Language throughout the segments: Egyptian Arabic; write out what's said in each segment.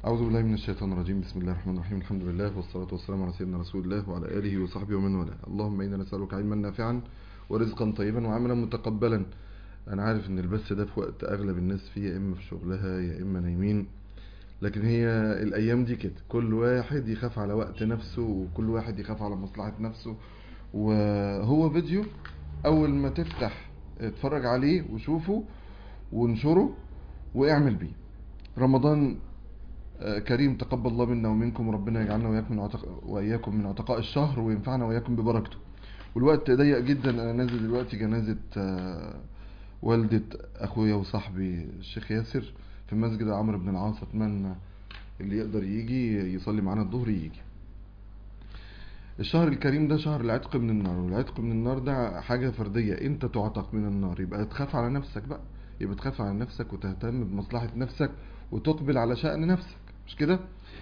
أعوذ بالله من الشيطان الرجيم بسم الله الرحمن الرحيم الحمد لله والصلاة والسلام على سيدنا رسول الله وعلى آله وصحبه ومن والاه اللهم إنا نسألك علما نافعا ورزقا طيبا وعملا متقبلا أنا عارف إن البث ده في وقت أغلب الناس فيه يا إما في شغلها يا إما نايمين لكن هي الأيام دي كده كل واحد يخاف على وقت نفسه وكل واحد يخاف على مصلحة نفسه وهو فيديو أول ما تفتح اتفرج عليه وشوفه وانشره واعمل بيه رمضان آه، كريم تقبل الله منا ومنكم وربنا يجعلنا وإياكم من عتق... وإياكم من عتقاء الشهر وينفعنا وإياكم ببركته والوقت ضيق جدا أنا نازل دلوقتي جنازة آه، والدة أخويا وصاحبي الشيخ ياسر في مسجد عمرو بن العاص أتمنى اللي يقدر يجي يصلي معانا الظهر يجي الشهر الكريم ده شهر العتق من النار والعتق من النار ده حاجة فردية انت تعتق من النار يبقى تخاف على نفسك بقى يبقى تخاف على نفسك وتهتم بمصلحة نفسك وتقبل على شأن نفسك مش كده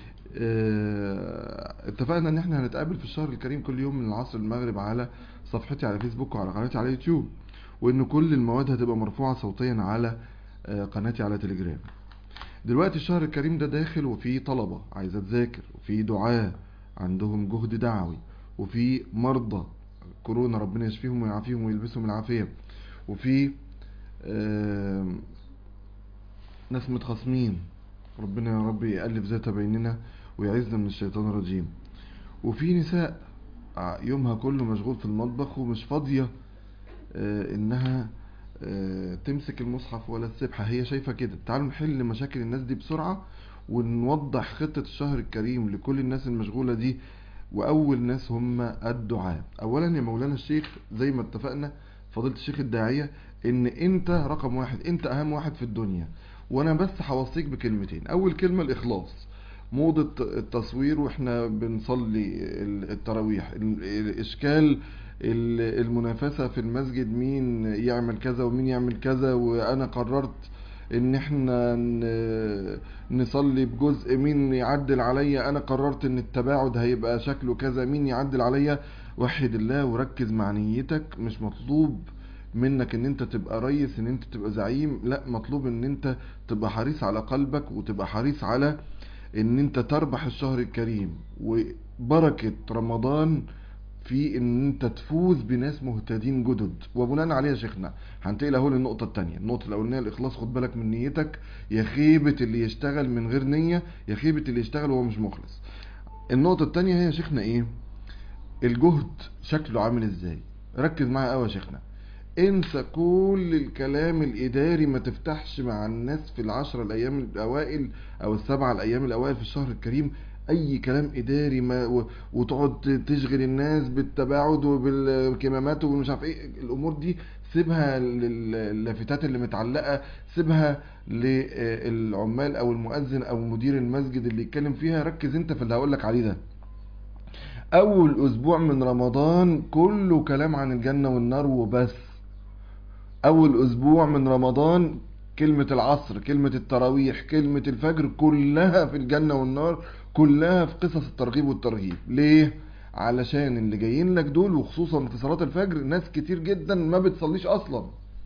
اه اتفقنا ان احنا هنتقابل في الشهر الكريم كل يوم من العصر المغرب على صفحتي على فيسبوك وعلى قناتي على يوتيوب وان كل المواد هتبقى مرفوعة صوتيا على اه قناتي على تليجرام دلوقتي الشهر الكريم ده داخل وفي طلبة عايزة تذاكر وفي دعاة عندهم جهد دعوي وفي مرضى كورونا ربنا يشفيهم ويعافيهم ويلبسهم العافية وفي آه ناس متخاصمين ربنا يا رب يألف ذات بيننا ويعزنا من الشيطان الرجيم وفي نساء يومها كله مشغول في المطبخ ومش فاضية آه انها آه تمسك المصحف ولا السبحة هي شايفة كده تعالوا نحل مشاكل الناس دي بسرعة ونوضح خطة الشهر الكريم لكل الناس المشغولة دي وأول ناس هم الدعاء أولا يا مولانا الشيخ زي ما اتفقنا فضيلة الشيخ الداعية ان انت رقم واحد انت اهم واحد في الدنيا وانا بس هوصيك بكلمتين اول كلمة الاخلاص موضة التصوير واحنا بنصلي التراويح الاشكال المنافسة في المسجد مين يعمل كذا ومين يعمل كذا وانا قررت ان احنا نصلي بجزء مين يعدل عليا انا قررت ان التباعد هيبقى شكله كذا مين يعدل عليا وحد الله وركز مع نيتك مش مطلوب منك ان انت تبقى ريس ان انت تبقى زعيم لا مطلوب ان انت تبقى حريص على قلبك وتبقى حريص على ان انت تربح الشهر الكريم وبركة رمضان في ان انت تفوز بناس مهتدين جدد وبناء عليها شيخنا هنتقل اهو للنقطه الثانيه النقطه الاولانيه الاخلاص خد بالك من نيتك يا خيبه اللي يشتغل من غير نيه يا خيبه اللي يشتغل وهو مش مخلص النقطه الثانيه هي يا شيخنا ايه الجهد شكله عامل ازاي ركز معايا قوي يا شيخنا انسى كل الكلام الاداري ما تفتحش مع الناس في العشرة الايام الاوائل او السبعة الايام الاوائل في الشهر الكريم اي كلام اداري ما وتقعد تشغل الناس بالتباعد وبالكمامات ومش عارف ايه الامور دي سيبها للافتات اللي متعلقه سيبها للعمال او المؤذن او مدير المسجد اللي يتكلم فيها ركز انت في اللي هقول لك عليه ده اول اسبوع من رمضان كله كلام عن الجنه والنار وبس اول اسبوع من رمضان كلمة العصر كلمة التراويح كلمة الفجر كلها في الجنة والنار كلها في قصص الترغيب والترهيب ليه؟ علشان اللي جايين لك دول وخصوصا في صلاة الفجر ناس كتير جدا ما بتصليش اصلا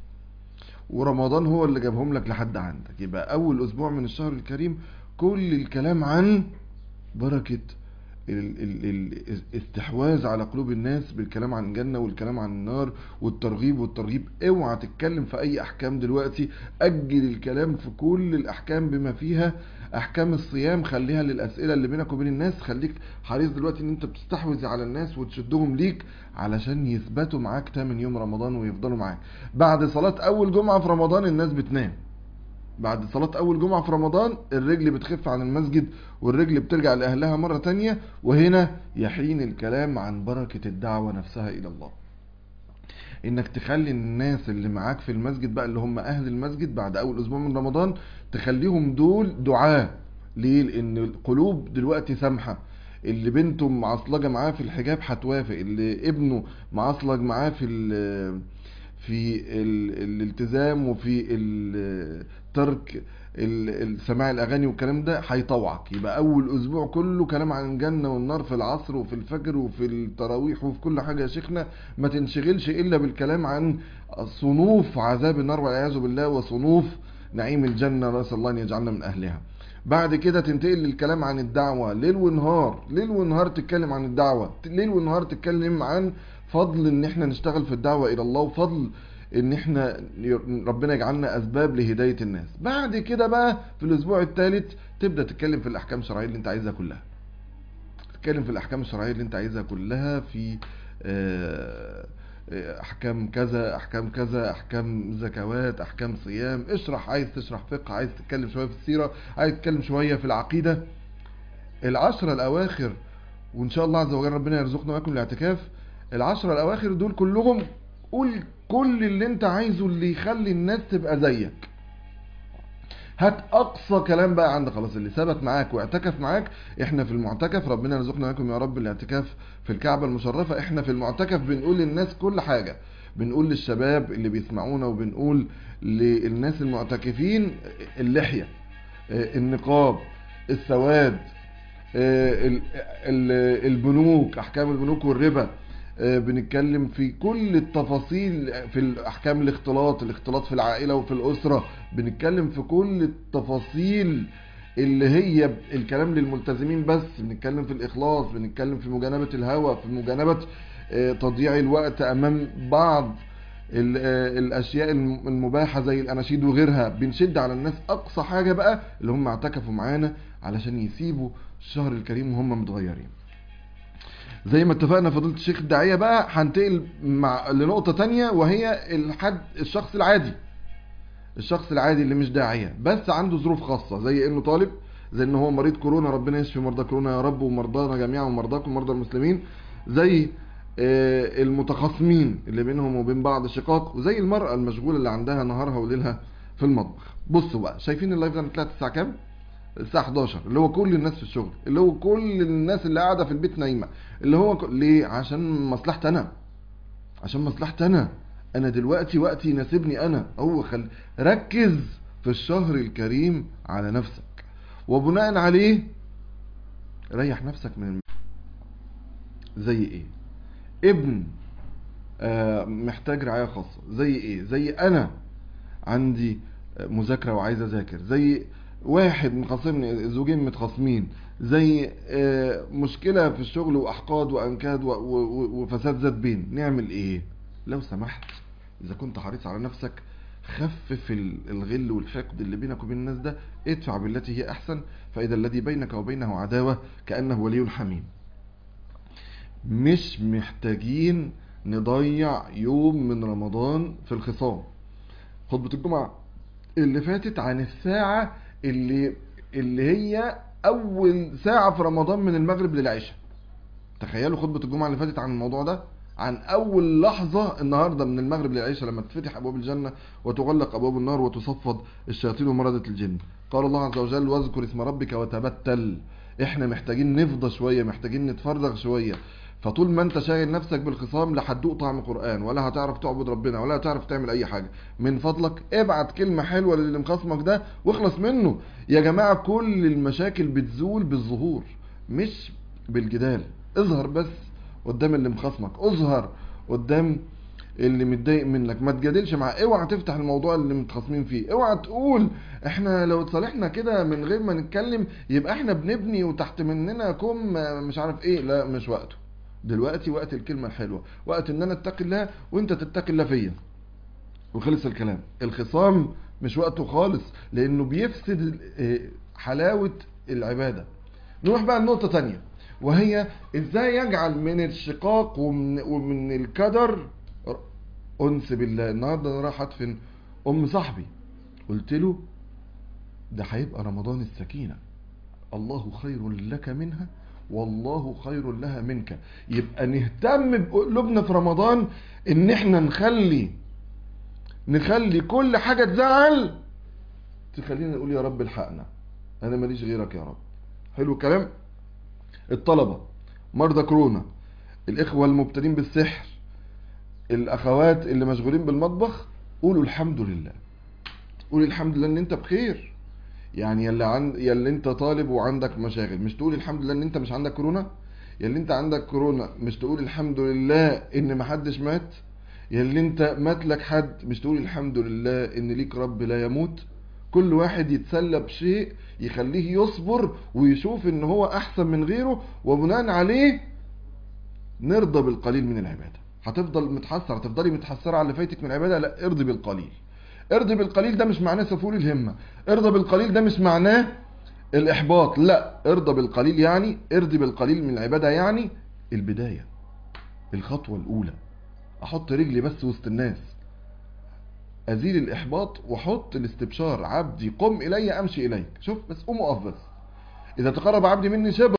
ورمضان هو اللي جابهم لك لحد عندك يبقى اول اسبوع من الشهر الكريم كل الكلام عن بركة الاستحواذ على قلوب الناس بالكلام عن الجنة والكلام عن النار والترغيب والترغيب اوعى تتكلم في اي احكام دلوقتي اجل الكلام في كل الاحكام بما فيها احكام الصيام خليها للاسئلة اللي بينك وبين الناس خليك حريص دلوقتي ان انت بتستحوذ على الناس وتشدهم ليك علشان يثبتوا معاك تامن يوم رمضان ويفضلوا معاك بعد صلاة اول جمعة في رمضان الناس بتنام بعد صلاة أول جمعة في رمضان الرجل بتخف عن المسجد والرجل بترجع لأهلها مرة تانية وهنا يحين الكلام عن بركة الدعوة نفسها إلى الله انك تخلي الناس اللي معاك في المسجد بقى اللي هم اهل المسجد بعد اول اسبوع من رمضان تخليهم دول دعاة ليه لان القلوب دلوقتي سامحة اللي بنته معصلجة معاه في الحجاب هتوافق اللي ابنه معصلج معاه في في الالتزام وفي ترك سماع الاغاني والكلام ده هيطوعك يبقى اول اسبوع كله كلام عن الجنه والنار في العصر وفي الفجر وفي التراويح وفي كل حاجه يا شيخنا ما تنشغلش الا بالكلام عن صنوف عذاب النار والعياذ بالله وصنوف نعيم الجنه نسال الله ان يجعلنا من اهلها بعد كده تنتقل للكلام عن الدعوة ليل ونهار ليل ونهار تتكلم عن الدعوة ليل ونهار تتكلم عن فضل ان احنا نشتغل في الدعوة الى الله وفضل ان احنا ربنا يجعلنا اسباب لهداية الناس بعد كده بقى في الاسبوع الثالث تبدأ تتكلم في الاحكام الشرعية اللي انت عايزها كلها تتكلم في الاحكام الشرعية اللي انت عايزها كلها في آه، آه، احكام كذا احكام كذا احكام زكوات احكام صيام اشرح عايز تشرح فقه عايز تتكلم شوية في السيرة عايز تتكلم شوية في العقيدة العشرة الاواخر وان شاء الله عز وجل ربنا يرزقنا وياكم الاعتكاف العشرة الاواخر دول كلهم قول كل اللي انت عايزه اللي يخلي الناس تبقى زيك هات اقصى كلام بقى عندك خلاص اللي ثبت معاك واعتكف معاك احنا في المعتكف ربنا يرزقنا وياكم يا رب الاعتكاف في الكعبة المشرفة احنا في المعتكف بنقول للناس كل حاجة بنقول للشباب اللي بيسمعونا وبنقول للناس المعتكفين اللحية آه، النقاب السواد آه، ال- ال- البنوك احكام البنوك والربا آه، بنتكلم في كل التفاصيل في الاحكام الاختلاط الاختلاط في العائلة وفي الاسرة بنتكلم في كل التفاصيل اللي هي الكلام للملتزمين بس بنتكلم في الاخلاص بنتكلم في مجانبة الهوى في مجانبة آه، تضييع الوقت امام بعض ال- آه، الاشياء الم- المباحة زي الاناشيد وغيرها بنشد على الناس اقصى حاجة بقى اللي هم اعتكفوا معانا علشان يسيبوا الشهر الكريم وهم متغيرين زي ما اتفقنا فضيلة الشيخ الداعية بقى هنتقل مع لنقطة تانية وهي الحد الشخص العادي الشخص العادي اللي مش داعية بس عنده ظروف خاصة زي انه طالب زي ان هو مريض كورونا ربنا يشفي مرضى كورونا يا رب ومرضانا جميعا ومرضاكم ومرضى المسلمين زي آه، المتخاصمين اللي بينهم وبين بعض شقاق وزي المرأة المشغولة اللي عندها نهارها وليلها في المطبخ بصوا بقى شايفين اللايف ده بتاعت الساعة كام؟ الساعة 11 اللي هو كل الناس في الشغل اللي هو كل الناس اللي قاعدة في البيت نايمة اللي هو ك... ليه عشان مصلحتي انا عشان مصلحتي انا انا دلوقتي وقتي يناسبني انا هو خل... ركز في الشهر الكريم على نفسك وبناء عليه ريح نفسك من الم... زي ايه ابن آه محتاج رعاية خاصة زي ايه زي انا عندي مذاكرة وعايز اذاكر زي واحد مخاصمني زوجين متخاصمين زي آه، مشكلة في الشغل واحقاد وانكاد و- و- وفساد ذات بين نعمل ايه لو سمحت اذا كنت حريص على نفسك خفف ال- الغل والحقد اللي بينك وبين الناس ده ادفع بالتي هي احسن فاذا الذي بينك وبينه عداوة كأنه ولي حميم مش محتاجين نضيع يوم من رمضان في الخصام خطبة الجمعة اللي فاتت عن الساعة اللي اللي هي أول ساعة في رمضان من المغرب للعشاء تخيلوا خطبة الجمعة اللي فاتت عن الموضوع ده عن أول لحظة النهاردة من المغرب للعشاء لما تفتح أبواب الجنة وتغلق أبواب النار وتصفد الشياطين ومردة الجن قال الله عز وجل واذكر اسم ربك وتبتل احنا محتاجين نفضى شوية محتاجين نتفرغ شوية فطول ما انت شاغل نفسك بالخصام لا هتدوق طعم قرآن ولا هتعرف تعبد ربنا ولا هتعرف تعمل اي حاجة من فضلك ابعت كلمة حلوة للي مخصمك ده واخلص منه يا جماعة كل المشاكل بتزول بالظهور مش بالجدال اظهر بس قدام اللي مخصمك اظهر قدام اللي متضايق منك ما تجادلش معاه اوعى تفتح الموضوع اللي متخاصمين فيه اوعى تقول احنا لو اتصالحنا كده من غير ما نتكلم يبقى احنا بنبني وتحت مننا كم مش عارف ايه لا مش وقته دلوقتي وقت الكلمة الحلوة وقت ان انا اتقي الله وانت تتقي الله فيا وخلص الكلام الخصام مش وقته خالص لانه بيفسد اه، حلاوة العبادة نروح بقى لنقطة تانية وهي ازاي يجعل من الشقاق ومن, ومن الكدر انس بالله النهارده انا رايح ادفن ام صاحبي قلت له ده هيبقى رمضان السكينة الله خير لك منها والله خير لها منك يبقى نهتم بقلوبنا في رمضان ان احنا نخلي نخلي كل حاجة تزعل تخلينا نقول يا رب الحقنا انا ماليش غيرك يا رب حلو الكلام الطلبة مرضى كورونا الاخوة المبتلين بالسحر الاخوات اللي مشغولين بالمطبخ قولوا الحمد لله قولي الحمد لله ان انت بخير يعني يلي عند يلي انت طالب وعندك مشاغل مش تقول الحمد لله ان انت مش عندك كورونا يلي انت عندك كورونا مش تقول الحمد لله ان محدش مات يلي انت مات لك حد مش تقول الحمد لله ان ليك رب لا يموت كل واحد يتسلى بشيء يخليه يصبر ويشوف ان هو احسن من غيره وبناء عليه نرضى بالقليل من العبادة هتفضل متحسر هتفضلي متحسرة على اللي فايتك من العبادة لا ارضي بالقليل ارضي بالقليل ده مش معناه سفول الهمة ارضى بالقليل ده مش معناه الاحباط لا ارضى بالقليل يعني ارضي بالقليل من العبادة يعني البداية الخطوة الاولى احط رجلي بس وسط الناس ازيل الاحباط واحط الاستبشار عبدي قم الي امشي اليك شوف بس قوم اقف بس اذا تقرب عبدي مني شبر